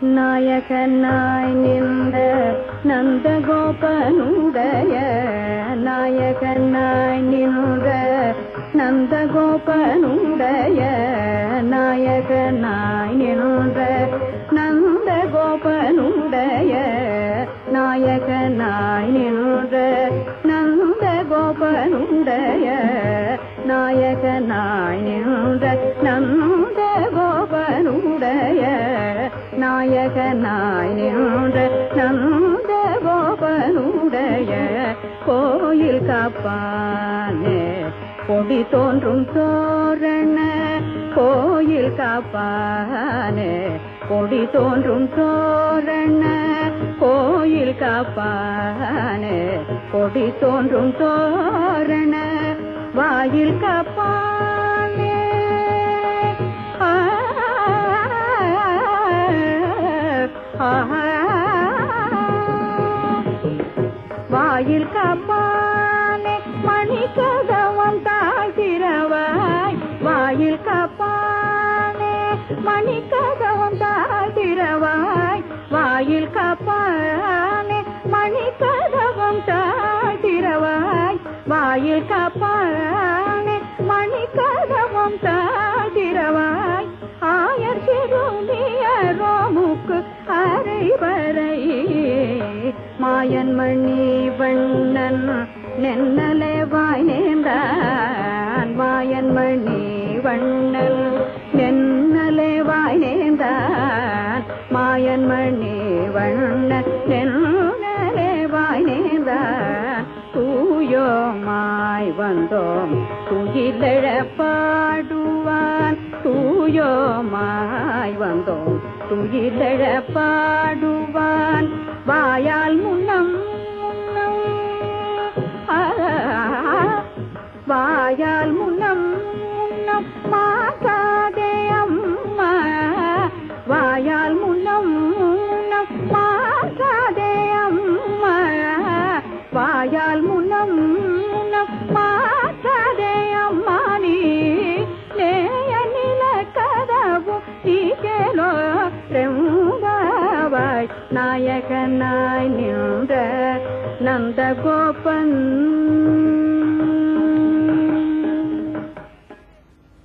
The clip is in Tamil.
நாயகனாய் நின்ற நந்த கோபனுடைய நாயகனாய் நின்ற நந்த கோபனுடைய நாயகனாய் நின்ற நந்த கோபனுடைய நாயகனாய் நின்ற நந்த கோபனுடைய நாயகனாய் நின்ற நந்த கோபனுடைய நாயகனாய் நின்ற நந்த கோபனுடைய கோயில் காப்பானே கொடி தோன்றும் தோரண கோயில் காப்பானே கொடி தோன்றும் தோரண கோயில் காப்பானே கொடி தோன்றும் தோரண வாயில் காப்பானே ஆ, ஆ, வாயில் காப்பானே மணி கதவம் தாழ்த்திரவாய் வாயில் காப்பானே மணி கதவம் தாழ்த்திரவாய் வாயில் காப்பானே மணி கதவம் தாழ்த்திரவாய் வாயில் காப்பானே மணி கதவம் தாழ்த்திரவாய் ஆயர் திரும்பிய ரோமுக்கு அரைவரை மாயன் மணி வண்ணன் நென்னலே வாய் நேர்ந்தான் மாயன் மணி வண்ணன் நென்னலே வாய் நேர்ந்தான் மாயன் மணி வண்ணன் நென்னலே வாய் நேர்ந்தான் தூயோமாய் வந்தோம் துயிலெழ பாடுவான் தூயோமாய் வந்தோம் துயிலெழ பாடுவான் வாயால் முன்னம் முன்னம் ஆ, வாயால் முன்னம் முன்னம் மாகாதே அம்மா வாயால் முன்னம் முன்னம் மாகாதே அம்மா வாயால் முன்னம் முன்னம் மாகாதே அம்மா நீ நேய நில கதவு நீக்கேலோ ரெம்பாவாய் நாயகனாய் நின்ற நந்த கோபன்